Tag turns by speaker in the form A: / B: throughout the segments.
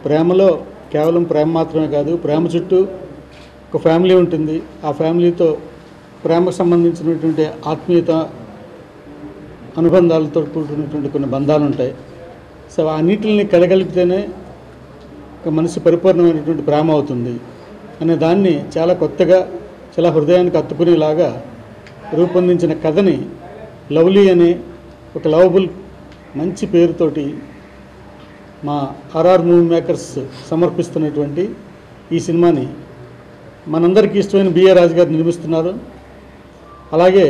A: ప్రేమలో కేవలం ప్రేమ మాత్రమే కాదు ప్రేమ చుట్టూ ఒక ఫ్యామిలీ ఉంటుంది ఆ ఫ్యామిలీతో ప్రేమకు సంబంధించినటువంటి ఆత్మీయత అనుబంధాలతో కూడుకున్నటువంటి కొన్ని బంధాలు ఉంటాయి సో అన్నిటిని కలగలిపితేనే ఒక మనిషి పరిపూర్ణమైనటువంటి ప్రేమ అవుతుంది అనే దాన్ని చాలా కొత్తగా చాలా హృదయానికి హత్తుకునేలాగా రూపొందించిన కథని లవ్లీ అనే ఒక లవబుల్ మంచి పేరుతోటి మా ఆర్ఆర్ మూవీ మేకర్స్ సమర్పిస్తున్నటువంటి ఈ సినిమాని మనందరికీ ఇష్టమైన బిఆర్ రాజు గారు నిర్మిస్తున్నారు అలాగే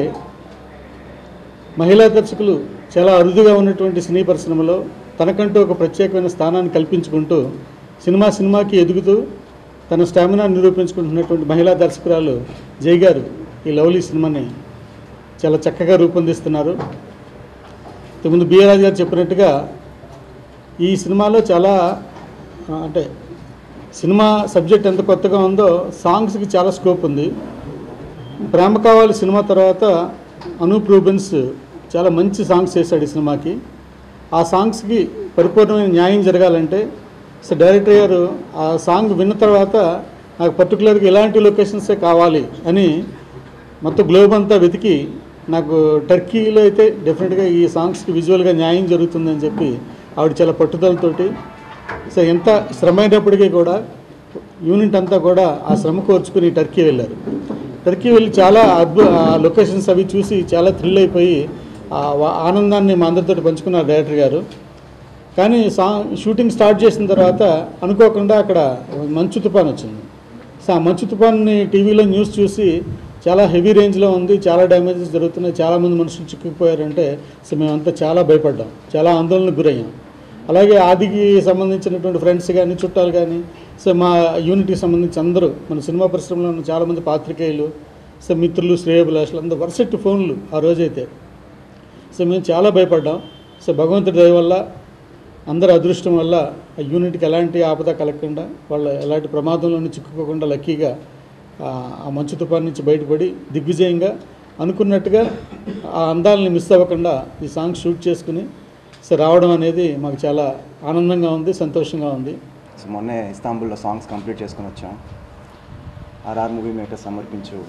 A: మహిళా దర్శకులు చాలా అరుదుగా ఉన్నటువంటి సినీ పరిశ్రమలో తనకంటూ ఒక ప్రత్యేకమైన స్థానాన్ని కల్పించుకుంటూ సినిమా సినిమాకి ఎదుగుతూ తన స్టామినా నిరూపించుకుంటున్నటువంటి మహిళా దర్శకురాలు జై గారు ఈ లవ్లీ సినిమాని చాలా చక్కగా రూపొందిస్తున్నారు ఇంతకుముందు బిఆర్ రాజు గారు చెప్పినట్టుగా ఈ సినిమాలో చాలా ఆ, అంటే సినిమా సబ్జెక్ట్ ఎంత కొత్తగా ఉందో సాంగ్స్కి చాలా స్కోప్ ఉంది ప్రేమ కావాలి సినిమా తర్వాత అనూప్ రూబెన్స్ చాలా మంచి సాంగ్స్ చేశాడు ఈ సినిమాకి ఆ సాంగ్స్కి పరిపూర్ణమైన న్యాయం జరగాలంటే సో డైరెక్టర్ గారు ఆ సాంగ్ విన్న తర్వాత నాకు పర్టికులర్గా ఇలాంటి లొకేషన్సే కావాలి అని మొత్తం గ్లోబ్ అంతా వెతికి నాకు టర్కీలో అయితే డెఫినెట్గా ఈ సాంగ్స్కి విజువల్గా న్యాయం జరుగుతుందని చెప్పి ఆవిడ చాలా పట్టుదలతోటి సో ఎంత శ్రమ అయినప్పటికీ కూడా యూనిట్ అంతా కూడా ఆ శ్రమ కోర్చుకుని టర్కీ వెళ్ళారు టర్కీ వెళ్ళి చాలా అద్భుత ఆ లొకేషన్స్ అవి చూసి చాలా థ్రిల్ అయిపోయి ఆ వా- ఆనందాన్ని మా అందరితో పంచుకున్నారు డైరెక్టర్ గారు కానీ సా షూటింగ్ స్టార్ట్ చేసిన తర్వాత అనుకోకుండా అక్కడ మంచు తుఫాన్ వచ్చింది సో ఆ మంచు తుఫాన్ని టీవీలో న్యూస్ చూసి చాలా హెవీ రేంజ్లో ఉంది చాలా డ్యామేజెస్ జరుగుతున్నాయి చాలామంది మనుషులు చిక్కుకుపోయారంటే సో మేమంతా చాలా భయపడ్డాం చాలా ఆందోళనకు గురయ్యాం అలాగే ఆదికి సంబంధించినటువంటి ఫ్రెండ్స్ కానీ చుట్టాలు కానీ సో మా యూనిట్కి సంబంధించి అందరూ మన సినిమా పరిశ్రమలో ఉన్న చాలామంది పాత్రికేయులు సో మిత్రులు శ్రేయభిలాషులు అందరూ వరుసెట్టు ఫోన్లు ఆ రోజైతే సో మేము చాలా భయపడ్డాం సో భగవంతుడి దయ వల్ల అందరి అదృష్టం వల్ల ఆ యూనిట్కి ఎలాంటి ఆపద కలగకుండా వాళ్ళు ఎలాంటి ప్రమాదంలోనూ చిక్కుకోకుండా లక్కీగా ఆ ఆ మంచు తుఫాన్ నుంచి బయటపడి దిగ్విజయంగా అనుకున్నట్టుగా ఆ అందాలని మిస్ అవ్వకుండా ఈ సాంగ్ షూట్ చేసుకుని సో రావడం అనేది మాకు చాలా ఆనందంగా ఉంది సంతోషంగా ఉంది
B: సో మొన్నే ఇస్తాంబుల్లో సాంగ్స్ కంప్లీట్ చేసుకొని వచ్చాం ఆర్ఆర్ మూవీ మేకర్ సమర్పించు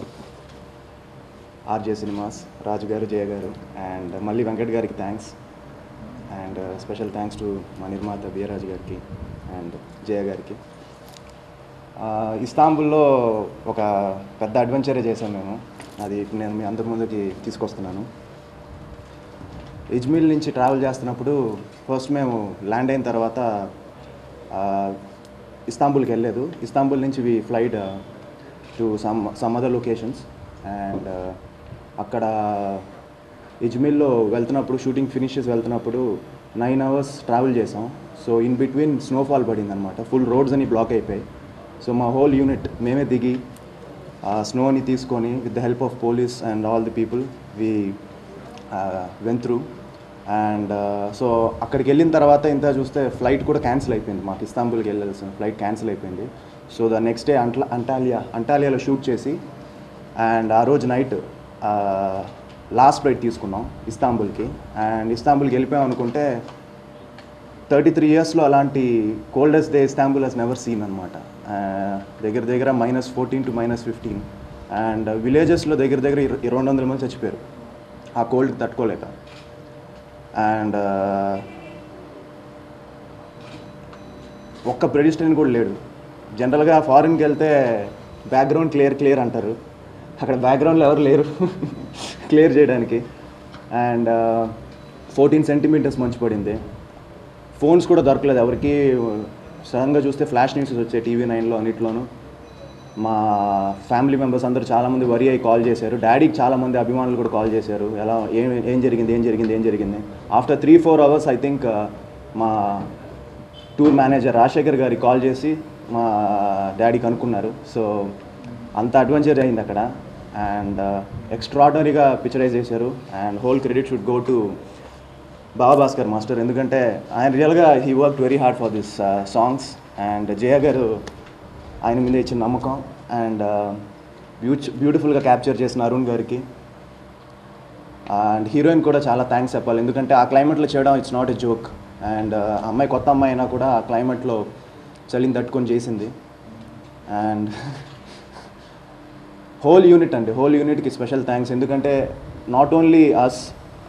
B: RJ cinemas Raju garu Jaya garu and మళ్ళీ వెంకట్ గారికి thanks and special thanks to మా నిర్మాత బియరాజు గారికి అండ్ జయ గారికి ఆ, ఇస్తాంబుల్లో ఒక పెద్ద అడ్వెంచరే చేశాం మేము అది ఇప్పుడు నేను మీ అందరి ముందుకి తీసుకొస్తున్నాను ఇజ్మిల్ నుంచి ట్రావెల్ చేస్తున్నప్పుడు ఫస్ట్ మేము ల్యాండ్ అయిన తర్వాత ఆ, ఇస్తాంబుల్కి వెళ్ళలేదు ఇస్తాంబుల్ నుంచి we flight to some some other locations and అక్కడ ఇజ్మిల్లో వెళ్తున్నప్పుడు షూటింగ్ ఫినిషెస్ వెళ్తున్నప్పుడు నైన్ అవర్స్ ట్రావెల్ చేసాం సో ఇన్ బిట్వీన్ స్నోఫాల్ పడింది అనమాట ఫుల్ రోడ్స్ అని బ్లాక్ అయిపోయాయి సో మా హోల్ యూనిట్ మేమే దిగి ఆ స్నోని తీసుకొని with the help of police and all the people we went through and so అక్కడికి వెళ్ళిన తర్వాత ఇంత చూస్తే ఫ్లైట్ కూడా క్యాన్సిల్ అయిపోయింది మాకు ఇస్తాంబుల్కి వెళ్ళాల్సిన ఫ్లైట్ క్యాన్సిల్ అయిపోయింది సో ద నెక్స్ట్ డే అంట్లా అంటాలియా అంటాలియాలో షూట్ చేసి అండ్ ఆ రోజు నైట్ లాస్ట్ ఫ్లైట్ తీసుకున్నాం ఇస్తాంబుల్కి అండ్ ఇస్తాంబుల్కి వెళ్ళిపోయాం అనుకుంటే థర్టీ త్రీ ఇయర్స్లో అలాంటి coldest day Istanbul he's never seen అనమాట దగ్గర దగ్గర minus fourteen to minus fifteen and విలేజెస్లో దగ్గర దగ్గర ఇర- ఇరవై రెండు వందల మంది చచ్చిపోయారు ఆ కోల్డ్కి తట్టుకోలేక అండ్ ఒక్క ప్రెడిస్టన్ కూడా లేడు జనరల్గా ఫారిన్కి వెళ్తే బ్యాక్గ్రౌండ్ క్లియర్ క్లియర్ అంటారు అక్కడ బ్యాక్గ్రౌండ్లో ఎవరు లేరు క్లియర్ చేయడానికి అండ్ ఫోర్టీన్ సెంటీమీటర్స్ మంచు పడింది ఫోన్స్ కూడా దొరకలేదు ఎవరికి సడన్గా చూస్తే ఫ్లాష్ న్యూస్ వచ్చాయి టీవీ నైన్లో అన్నిట్లోనూ మా ఫ్యామిలీ మెంబర్స్ అందరూ చాలామంది వరి అయ్యి కాల్ చేశారు డాడీకి చాలామంది అభిమానులు కూడా కాల్ చేశారు ఎలా ఏం ఏం జరిగింది ఏం జరిగింది ఏం జరిగింది after three four hours I think మా టూర్ మేనేజర్ రాజశేఖర్ గారికి కాల్ చేసి మా డాడీ కనుక్కున్నారు సో అంత అడ్వెంచర్ అయింది అక్కడ అండ్ ఎక్స్ట్రాడనరీగా పిక్చరైజ్ చేశారు and whole credit should go to Baba Bhaskar master ఎందుకంటే ఆయన రియల్గా he work very hard for this songs and Jaya garu ఆయన మీద ఇచ్చిన నమ్మకం అండ్ బ్యూచ్ బ్యూటిఫుల్గా క్యాప్చర్ చేసిన అరుణ్ గారికి అండ్ హీరోయిన్ కూడా చాలా థ్యాంక్స్ చెప్పాలి ఎందుకంటే ఆ క్లైమేట్లో చేయడం it's not a joke and అమ్మాయి కొత్త అమ్మాయి అయినా కూడా ఆ క్లైమేట్లో చలిని తట్టుకొని చేసింది అండ్ హోల్ యూనిట్ అండి హోల్ యూనిట్కి స్పెషల్ థ్యాంక్స్ ఎందుకంటే not only us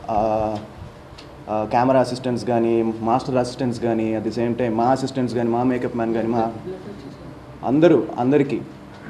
B: camera assistants కానీ మాస్టర్ అసిస్టెంట్స్ కానీ అట్ ది సేమ్ టైం మా అసిస్టెంట్స్ కానీ మా మేకప్ మ్యాన్ కానీ మా అందరూ అందరికీ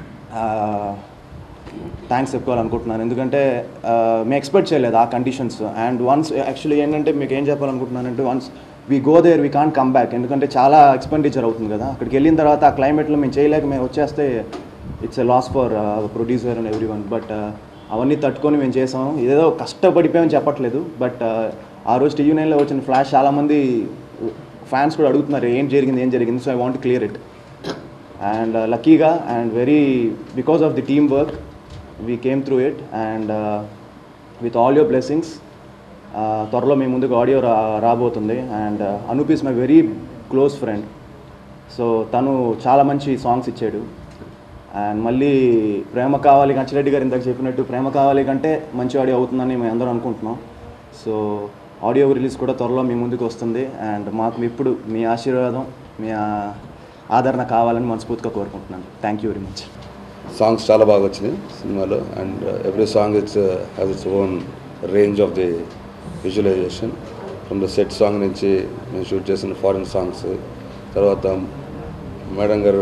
B: థ్యాంక్స్ చెప్పుకోవాలనుకుంటున్నాను ఎందుకంటే ఆ, మేము ఎక్స్పెక్ట్ చేయలేదు ఆ కండిషన్స్ అండ్ వన్స్ యాక్చువల్లీ ఏంటంటే మీకు ఏం చెప్పాలనుకుంటున్నానంటే once we go there we can't come back ఎందుకంటే చాలా ఎక్స్పెండిచర్ అవుతుంది కదా అక్కడికి వెళ్ళిన తర్వాత ఆ క్లైమేట్లో మేము చేయలేక మేము వచ్చేస్తే it's a loss for producer and everyone but అవన్నీ తట్టుకొని మేము చేసాం ఏదో కష్టపడిపోయామని చెప్పట్లేదు బట్ ఆ రోజు టీవీ నైన్లో వచ్చిన ఫ్లాష్ చాలామంది ఫ్యాన్స్ కూడా అడుగుతున్నారు ఏం జరిగింది ఏం జరిగింది so I want clear it and లక్కీగా and very because of the team work we came through it and with all your blessings త్వరలో మీ ముందుకు ఆడియో రా రాబోతుంది and Anoop is my very close friend so తను చాలా మంచి సాంగ్స్ ఇచ్చాడు అండ్ మళ్ళీ ప్రేమ కావాలి కంచిరెడ్డి గారు ఇందాక చెప్పినట్టు ప్రేమ కావాలి కంటే మంచి ఆడియో అవుతుందని మేము అందరం అనుకుంటున్నాం సో ఆడియో రిలీజ్ కూడా త్వరలో మీ ముందుకు వస్తుంది అండ్ మాకు ఇప్పుడు మీ ఆశీర్వాదం మీ ఆ- ఆదరణ కావాలని మనస్ఫూర్తిగా కోరుకుంటున్నాను thank you very much
C: songs చాలా బాగా వచ్చినాయి సినిమాలో and every song it's has its own range of the visualisation from the set song నుంచి మేము షూట్ చేసిన ఫారిన్ సాంగ్స్ తర్వాత మేడం గారు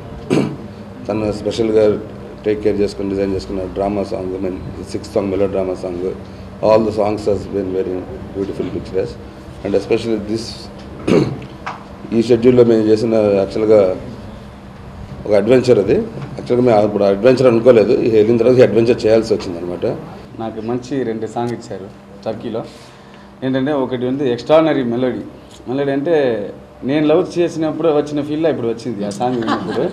C: తను స్పెషల్గా టేక్ కేర్ చేసుకుని డిజైన్ చేసుకున్న drama song mean six song melodrama song all the songs has been very beautiful pictures and especially this ఈ షెడ్యూల్లో మేము చేసిన యాక్చువల్గా ఒక అడ్వెంచర్ అది యాక్చువల్గా మేము అప్పుడు అడ్వెంచర్ అనుకోలేదు ఈ వెళ్ళిన తర్వాత ఈ అడ్వెంచర్ చేయాల్సి వచ్చింది అనమాట
D: నాకు మంచి రెండు సాంగ్ ఇచ్చారు టర్కీలో ఏంటంటే ఒకటి ఉంది ఎక్స్ట్రానరీ మెలోడీ మెలోడీ అంటే నేను లవ్ చేసినప్పుడు వచ్చిన ఫీల్లో ఇప్పుడు వచ్చింది ఆ సాంగ్ విన్నప్పుడు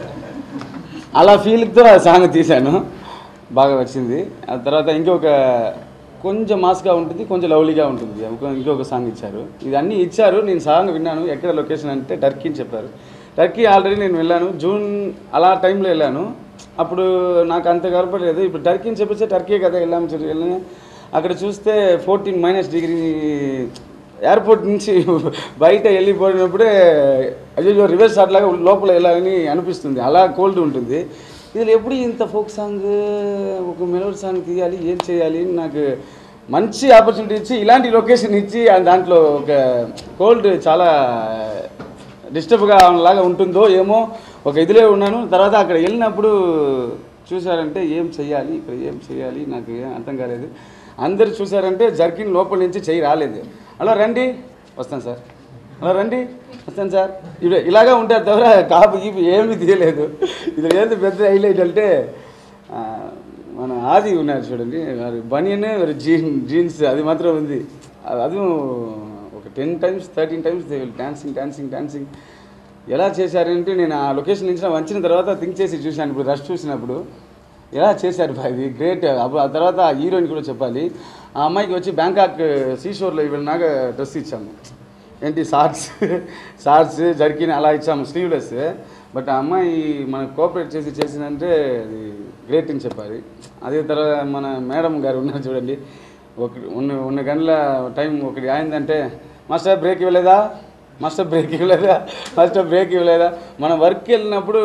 D: అలా ఫీల్తో ఆ సాంగ్ తీశాను బాగా వచ్చింది ఆ తర్వాత ఇంకొక కొంచెం మాస్గా ఉంటుంది కొంచెం లవ్లీగా ఉంటుంది ఇంకో- ఇంకొక సాంగ్ ఇచ్చారు ఇది అన్నీ ఇచ్చారు నేను సాంగ్ విన్నాను ఎక్కడ లొకేషన్ అంటే టర్కీ అని చెప్పారు టర్కీ ఆల్రెడీ నేను వెళ్ళాను జూన్ అలా టైంలో వెళ్ళాను అప్పుడు నాకు అంత కనపడలేదు ఇప్పుడు టర్కీ అని చెప్పేసి టర్కీ కదా వెళ్ళాము చూడు, వెళ్ళాను అక్కడ చూస్తే ఫోర్టీన్ మైనస్ డిగ్రీ ఎయిర్పోర్ట్ నుంచి బయట వెళ్ళిపోయినప్పుడే అయ్యో రివర్స్ అట్లాగా లోపల వెళ్ళాలని అనిపిస్తుంది అలా కోల్డ్ ఉంటుంది ఇది ఎప్పుడు ఇంత ఫోక్ సాంగ్ ఒక మెలోడీ సాంగ్ తీయాలి ఏం చేయాలి అని నాకు మంచి ఆపర్చునిటీ ఇచ్చి ఇలాంటి లొకేషన్ ఇచ్చి ఆ దాంట్లో ఒక కోల్డ్ చాలా డిస్టర్బ్గా లాగా ఉంటుందో ఏమో ఒక ఇదిలే ఉన్నాను తర్వాత అక్కడ వెళ్ళినప్పుడు చూసారంటే ఏం చెయ్యాలి ఇక్కడ ఏం చేయాలి నాకు ఏం అర్థం కాలేదు అందరు చూసారంటే జర్కిన్ లోపల నుంచి చెయ్యి రాలేదు అలా రండి వస్తాను సార్ అలా రండి వస్తాను సార్ ఇప్పుడు ఇలాగా ఉంటారు తవిర కాపు గీపు ఏమీ తీయలేదు ఇది ఏంది పెద్ద హైలైట్ అంటే ఆ, మన ఆది ఉన్నారు చూడండి వారి బనియన్ వారి జీన్ జీన్స్ అది మాత్రం ఉంది అది అది ఒక ten times thirteen times dancing dancing dancing ఎలా చేశారంటే నేను ఆ లొకేషన్ నుంచి వచ్చిన తర్వాత థింక్ చేసి చూశాను ఇప్పుడు రష్ చూసినప్పుడు ఎలా చేశారు బా ఇది గ్రేట్ అప్పుడు ఆ తర్వాత ఆ హీరోయిన్ కూడా చెప్పాలి ఆ అమ్మాయికి వచ్చి బ్యాంకాక్ సీషోర్లో వెళ్ళినాక డ్రెస్ ఇచ్చాము ఏంటి షార్ట్స్ షార్ట్స్ జర్కిన్ అలా ఇచ్చాము స్లీవ్లెస్ బట్ ఆ అమ్మాయి మనకు కోఆపరేట్ చేసి చేసిందంటే అది గ్రేట్ అని చెప్పాలి అదే తర్వాత మన మేడం గారు ఉన్నారు చూడండి ఒక ఉన్న ఉన్న గంటల టైం ఒకటి అయిందంటే మాస్టర్ బ్రేక్ ఇవ్వలేదా మాస్టర్ బ్రేక్ ఇవ్వలేదా మాస్టర్ బ్రేక్ ఇవ్వలేదా మనం వర్క్ వెళ్ళినప్పుడు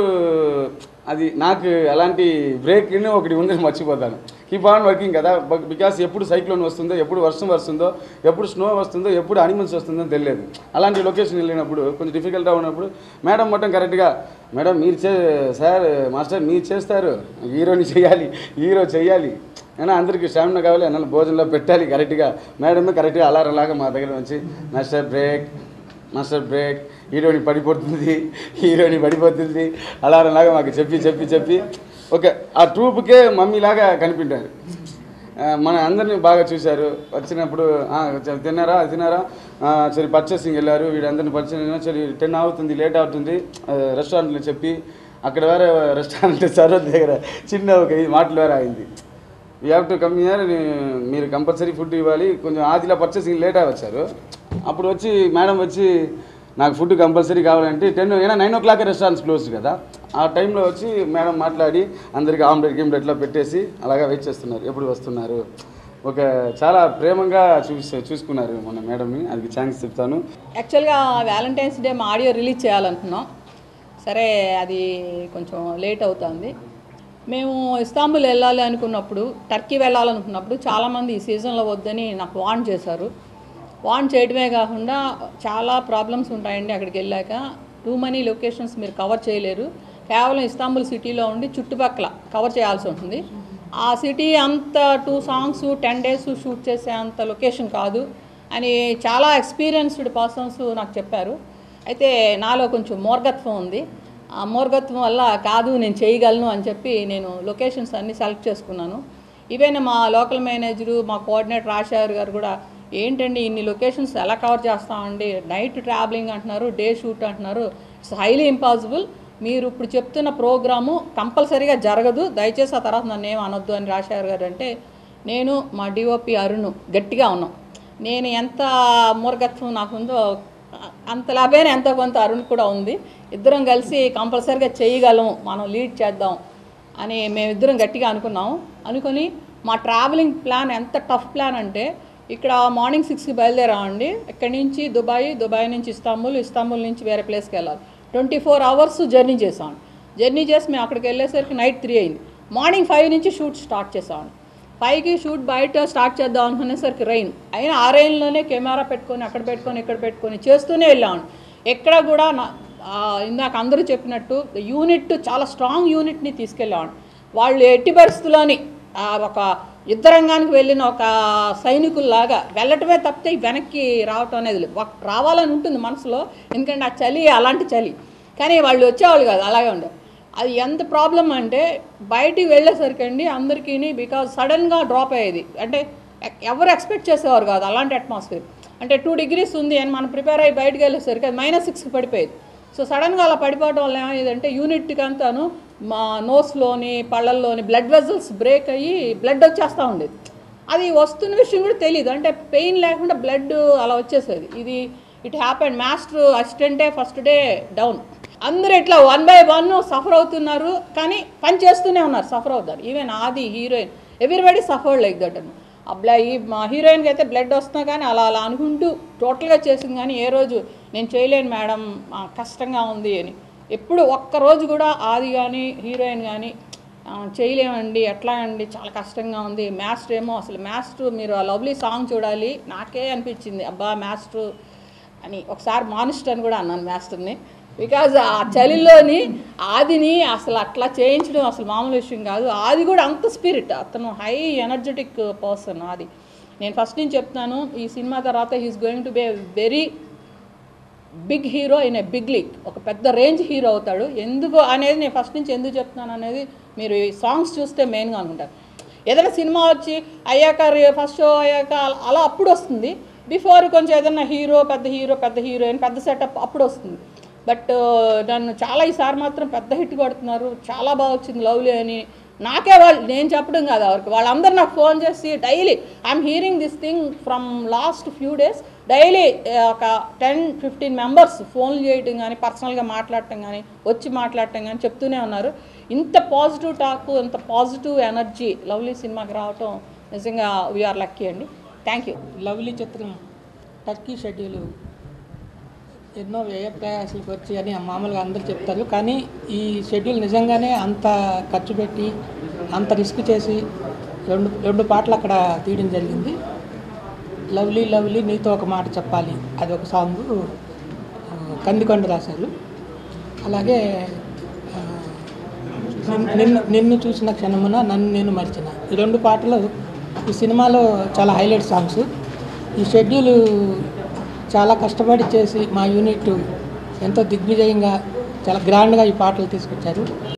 D: అది నాకు అలాంటి బ్రేక్ ఒకటి ఉందని మర్చిపోతాను కీప్ ఆన్ వర్కింగ్ కదా బికాస్ ఎప్పుడు సైక్లోన్ వస్తుందో ఎప్పుడు వర్షం వస్తుందో ఎప్పుడు స్నో వస్తుందో ఎప్పుడు అనిమల్స్ వస్తుందో తెలియదు అలాంటి లొకేషన్ వెళ్ళినప్పుడు కొంచెం డిఫికల్ట్గా ఉన్నప్పుడు మేడం మొత్తం కరెక్ట్గా మేడం మీరు చే సార్ మాస్టర్ మీరు చేస్తారు హీరోని చేయాలి హీరో చేయాలి అయినా అందరికీ స్టామినా కావాలి అన్న భోజనంలో పెట్టాలి కరెక్ట్గా మేడమే కరెక్ట్గా అలారం లాగా మా దగ్గర వచ్చి మాస్టర్ బ్రేక్ మాస్టర్ బ్రేక్ హీరోని పడిపోతుంది హీరోని పడిపోతుంది అలారం లాగా మాకు చెప్పి చెప్పి చెప్పి ఓకే ఆ ట్రూప్కే మమ్మీలాగా కనిపించారు ఆ, మన అందరినీ బాగా చూశారు వచ్చినప్పుడు "ఆ, చ- తిన్నారా అది తిన్నారా "ఆ, సరే పర్చేసింగ్ వెళ్ళారు వీడందరిని పర్చేసింగ్ సరే టెన్ అవుతుంది లేట్ అవుతుంది రెస్టారెంట్లో చెప్పి అక్కడ వేరే రెస్టారెంట్ సర్వర్ దగ్గర చిన్న ఒక ఇది మాటలు వేరే అయింది you have to come here మీరు కంపల్సరీ ఫుడ్ ఇవ్వాలి కొంచెం ఆదిలా పర్చేసింగ్ లేట్ అయి వచ్చారు అప్పుడు వచ్చి మేడం వచ్చి నాకు ఫుడ్ కంపల్సరీ కావాలంటే టెన్ అయినా nine o'clock restaurants close కదా ఆ టైంలో వచ్చి మేడం మాట్లాడి అందరికి ఆమ్లెట్ గిమ్లెట్లో పెట్టేసి అలాగా వెయిట్ చేస్తున్నారు ఎప్పుడు వస్తున్నారు ఒక చాలా ప్రేమంగా చూసి చూసుకున్నారు మన మేడంని అది థ్యాంక్స్ చెప్తాను
E: యాక్చువల్గా వ్యాలంటైన్స్ డే మా ఆడియో రిలీజ్ చేయాలనుకున్నాం సరే అది కొంచెం లేట్ అవుతుంది మేము ఇస్తాంబుల్ వెళ్ళాలి అనుకున్నప్పుడు టర్కీ వెళ్ళాలనుకున్నప్పుడు చాలామంది ఈ సీజన్లో వద్దని నాకు వార్న్ చేశారు వార్న్ చేయడమే కాకుండా చాలా ప్రాబ్లమ్స్ ఉంటాయండి అక్కడికి వెళ్ళాక టూ మనీ లొకేషన్స్ మీరు కవర్ చేయలేరు కేవలం ఇస్తాంబుల్ సిటీలో ఉండి చుట్టుపక్కల కవర్ చేయాల్సి ఉంటుంది ఆ సిటీ అంత two songs ten days shoot చేసే అంత లొకేషన్ కాదు అని చాలా ఎక్స్పీరియన్స్డ్ పర్సన్స్ నాకు చెప్పారు అయితే నాలో కొంచెం మూర్ఘత్వం ఉంది ఆ మూర్ఘత్వం వల్ల కాదు నేను చేయగలను అని చెప్పి నేను లొకేషన్స్ అన్నీ సెలెక్ట్ చేసుకున్నాను ఈవెన్ మా లోకల్ మేనేజరు మా కోఆర్డినేటర్ రాజశేఖర్ గారు కూడా ఏంటండి ఇన్ని లొకేషన్స్ ఎలా కవర్ చేస్తామండి నైట్ ట్రావెలింగ్ అంటున్నారు డే షూట్ అంటున్నారు ఇట్స్ హైలీ ఇంపాసిబుల్ మీరు ఇప్పుడు చెప్తున్న ప్రోగ్రాము కంపల్సరీగా జరగదు దయచేసి ఆ తర్వాత నన్ను ఏం అనొద్దు అని రాజశేఖర్ గారు అంటే నేను మా డిఓపి అరుణ్ గట్టిగా ఉన్నాం నేను ఎంత మూర్ఘత్వం నాకుందో అంత లాభైన ఎంతో కొంత అరుణ్ కూడా ఉంది ఇద్దరం కలిసి కంపల్సరీగా చేయగలం మనం లీడ్ చేద్దాం అని మేమిద్దరం గట్టిగా అనుకున్నాం అనుకొని మా ట్రావెలింగ్ ప్లాన్ ఎంత టఫ్ ప్లాన్ అంటే ఇక్కడ మార్నింగ్ సిక్స్కి బయలుదేరామండి ఇక్కడి నుంచి దుబాయ్ దుబాయ్ నుంచి ఇస్తాంబుల్ ఇస్తాంబుల్ నుంచి వేరే ప్లేస్కి వెళ్ళాలి ట్వంటీ ఫోర్ అవర్స్ జర్నీ చేసాం జర్నీ చేసి మేము అక్కడికి వెళ్ళేసరికి నైట్ త్రీ అయింది మార్నింగ్ ఫైవ్ నుంచి షూట్ స్టార్ట్ చేసాం ఫైవ్కి షూట్ బయట స్టార్ట్ చేద్దాం అనుకునేసరికి రైన్ అయినా ఆ రైన్లోనే కెమెరా పెట్టుకొని అక్కడ పెట్టుకొని ఇక్కడ పెట్టుకొని చేస్తూనే వెళ్ళాము ఎక్కడ కూడా నా ఆ, ఇందాక అందరూ చెప్పినట్టు యూనిట్ చాలా స్ట్రాంగ్ యూనిట్ని తీసుకెళ్ళాము వాళ్ళు ఎట్టి పరిస్థితుల్లోని ఆ, ఒక యుద్ధరంగానికి వెళ్ళిన ఒక సైనికుల్లాగా వెళ్ళటమే తప్పితే వెనక్కి రావటం అనేది లేదు. ఒక- రావాలని ఉంటుంది మనసులో ఎందుకంటే ఆ చలి అలాంటి చలి కానీ వాళ్ళు వచ్చేవాళ్ళు కాదు అలాగే ఉండే అది ఎంత ప్రాబ్లం అంటే బయటికి వెళ్ళేసరికి అండి అందరికీ బికాజ్ సడన్గా డ్రాప్ అయ్యేది అంటే ఎ- ఎవరు ఎక్స్పెక్ట్ చేసేవారు కాదు అలాంటి అట్మాస్ఫియర్ అంటే టూ డిగ్రీస్ ఉంది అని మనం ప్రిపేర్ అయ్యి బయటకు వెళ్ళేసరికి అది మైనస్ సిక్స్కి పడిపోయేది సో సడన్గా అలా పడిపోవడం వల్ల ఏమైందంటే యూనిట్కి అంతాను మా నోస్లోని పళ్ళల్లోని బ్లడ్ వెజల్స్ బ్రేక్ అయ్యి బ్లడ్ వచ్చేస్తూ ఉండేది అది వస్తున్న విషయం కూడా తెలియదు అంటే పెయిన్ లేకుండా బ్లడ్ అలా వచ్చేసేది ఇది ఇట్ హ్యాపెండ్ మాస్టర్ అసిస్టెంటే ఫస్ట్ డే డౌన్ అందరూ ఇట్లా వన్ బై వన్ సఫర్ అవుతున్నారు కానీ పని చేస్తూనే ఉన్నారు సఫర్ అవుతారు even Aadi heroine everybody suffered like that అని అబ్లా ఈ మా హీరోయిన్కి అయితే బ్లడ్ వస్తున్నా కానీ అలా అలా అనుకుంటూ టోటల్గా చేసింది కానీ ఏ రోజు నేను చేయలేను మేడం ఆ, కష్టంగా ఉంది అని ఎప్పుడు ఒక్కరోజు కూడా ఆది కానీ హీరోయిన్ కానీ ఆ, చేయలేమండి ఎట్లా అండి చాలా కష్టంగా ఉంది మాస్టర్ ఏమో అసలు మాస్టర్ మీరు ఆ లవ్లీ సాంగ్ చూడాలి నాకే అనిపించింది అబ్బా మాస్టర్ అని ఒకసారి మానిస్ట్ అని కూడా అన్నాను మాస్టర్ని బికాజ్ ఆ చలిలోని ఆదిని అసలు అట్లా చేయించడం అసలు మామూలు విషయం కాదు ఆది కూడా అంత స్పిరిట్ అతను హై ఎనర్జెటిక్ పర్సన్ ఆది నేను ఫస్ట్ నుంచి చెప్తున్నాను ఈ సినిమా తర్వాత he's going to be very big hero in a big league ఒక పెద్ద రేంజ్ హీరో అవుతాడు ఎందుకు అనేది నేను ఫస్ట్ నుంచి ఎందుకు చెప్తున్నాను అనేది మీరు ఈ సాంగ్స్ చూస్తే మెయిన్గా అనుకుంటారు ఏదైనా సినిమా వచ్చి అయ్యాక ఫస్ట్ షో అయ్యాక అలా- అలా అప్పుడు వస్తుంది బిఫోర్ కొంచెం ఏదైనా హీరో పెద్ద హీరో పెద్ద హీరోయిన్ పెద్ద సెటప్ అప్పుడు వస్తుంది బట్ నన్ను చాలా ఈసారి మాత్రం పెద్ద హిట్ కొడుతున్నారు చాలా బాగా వచ్చింది లవ్లీ అని నాకే వాళ్ళు నేను చెప్పడం కాదు ఎవరికి వాళ్ళందరూ నాకు ఫోన్ చేసి daily I'm hearing this thing from last few days daily ఒక టెన్ ఫిఫ్టీన్ మెంబర్స్ ఫోన్లు చేయటం కానీ పర్సనల్గా మాట్లాడటం కానీ వచ్చి మాట్లాడటం కానీ చెప్తూనే ఉన్నారు ఇంత పాజిటివ్ టాక్ ఇంత పాజిటివ్ ఎనర్జీ లవ్లీ సినిమాకి రావటం నిజంగా వీఆర్ లక్కీ అండి థ్యాంక్ యూ
F: లవ్లీ చిత్రం టర్కీ షెడ్యూల్ ఎన్నో వ్యయ ప్రయాసాలకు వచ్చి అని మామూలుగా అందరూ చెప్తారు కానీ ఈ షెడ్యూల్ నిజంగానే అంత ఖర్చు పెట్టి అంత రిస్క్ చేసి రెండు రెండు పాటలు అక్కడ తీయడం జరిగింది లవ్లీ లవ్లీ నీతో ఒక మాట చెప్పాలి అది ఒక సాంగ్ కందికొండ రాశారు అలాగే ఆ, నిన్- నిన్ను నిన్ను చూసిన క్షణమున నన్ను నేను మరిచిన ఈ రెండు పాటలు ఈ సినిమాలో చాలా హైలైట్ సాంగ్స్ ఈ షెడ్యూల్ చాలా కష్టపడి చేసి మా యూనిట్ ఎంతో దిగ్విజయంగా చాలా గ్రాండ్గా ఈ పాటలు తీసుకొచ్చారు